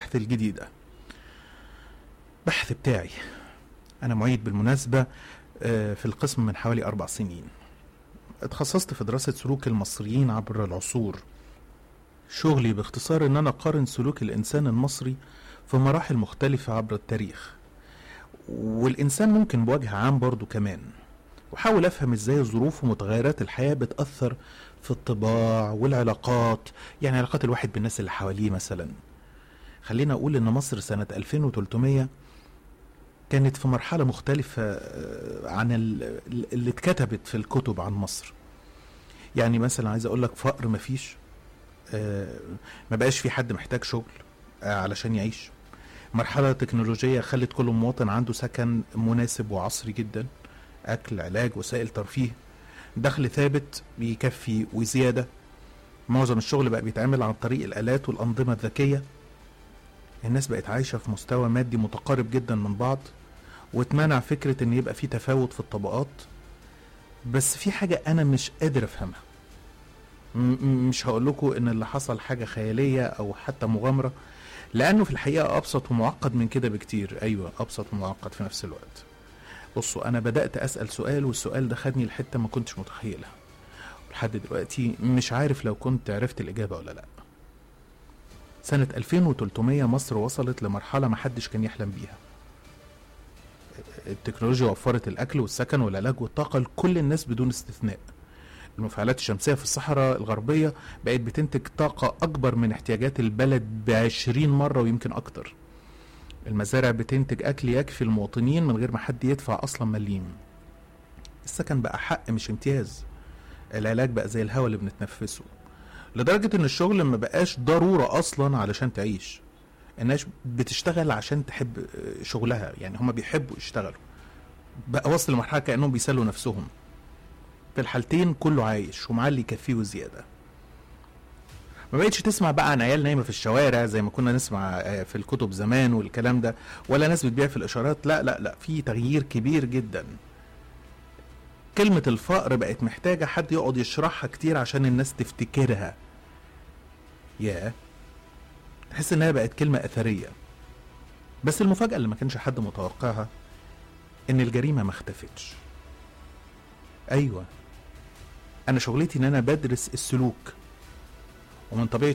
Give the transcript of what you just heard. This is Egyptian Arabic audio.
البحث الجديدة بحث بتاعي أنا معيد بالمناسبة آه، في القسم من حوالي أربع سنين اتخصصت في دراسة سلوك المصريين عبر العصور شغلي باختصار ان انا اقارن سلوك الانسان المصري في مراحل مختلفة عبر التاريخ والانسان ممكن بوجه عام برضو كمان وحاول افهم ازاي ظروف ومتغيرات الحياة بتأثر في الطباع والعلاقات يعني علاقات الواحد بالناس اللي حواليه مثلا خلينا اقول ان مصر سنة 2300 كانت في مرحلة مختلفة آه، عن ال- اللي اتكتبت في الكتب عن مصر يعني مثلا عايز اقول لك فقر مفيش آه، ما بقاش في حد محتاج شغل آه، علشان يعيش مرحلة تكنولوجية خلت كل مواطن عنده سكن مناسب وعصري جدا أكل علاج وسائل ترفيه دخل ثابت بيكفي وزيادة معظم الشغل بقى بيتعمل عن طريق الآلات والأنظمة الذكية الناس بقت عايشة في مستوى مادي متقارب جدا من بعض واتمنع فكرة ان يبقى في تفاوت في الطبقات بس في حاجة انا مش قادر افهمها م- م- مش هقول لكم ان اللي حصل حاجة خيالية او حتى مغامرة لانه في الحقيقة ابسط ومعقد من كده بكتير ايوه ابسط ومعقد في نفس الوقت بصوا انا بدأت اسأل سؤال والسؤال ده خدني لحتة ما كنتش متخيلها لحد دلوقتي مش عارف لو كنت عرفت الاجابة ولا لا سنة 2300 مصر وصلت لمرحلة محدش كان يحلم بيها التكنولوجيا وفرت الأكل والسكن والعلاج والطاقة لكل الناس بدون استثناء المفاعلات الشمسية في الصحراء الغربية بقت بتنتج طاقة أكبر من احتياجات البلد بعشرين مرة ويمكن أكتر المزارع بتنتج أكل يكفي المواطنين من غير ما حد يدفع أصلا مليم السكن بقى حق مش امتياز العلاج بقى زي الهواء اللي بنتنفسه لدرجة ان الشغل ما بقاش ضرورة اصلا علشان تعيش الناس بتشتغل عشان تحب آه، شغلها يعني هما بيحبوا يشتغلوا بقى وصل لمرحلة كأنهم بيسلوا نفسهم في الحالتين كله عايش ومعاه اللي يكفيه وزيادة ما بقتش تسمع بقى عن عيال نايمة في الشوارع زي ما كنا نسمع آه، في الكتب زمان والكلام ده ولا ناس بتبيع في الإشارات لا لا لا في تغيير كبير جدا كلمة الفقر بقت محتاجة حد يقعد يشرحها كتير عشان الناس تفتكرها ياه تحس انها بقت كلمة اثرية بس المفاجأة اللي ما كانش حد متوقعها ان الجريمة ما اختفتش ايوه انا شغلتي ان انا بدرس السلوك ومن طبيعة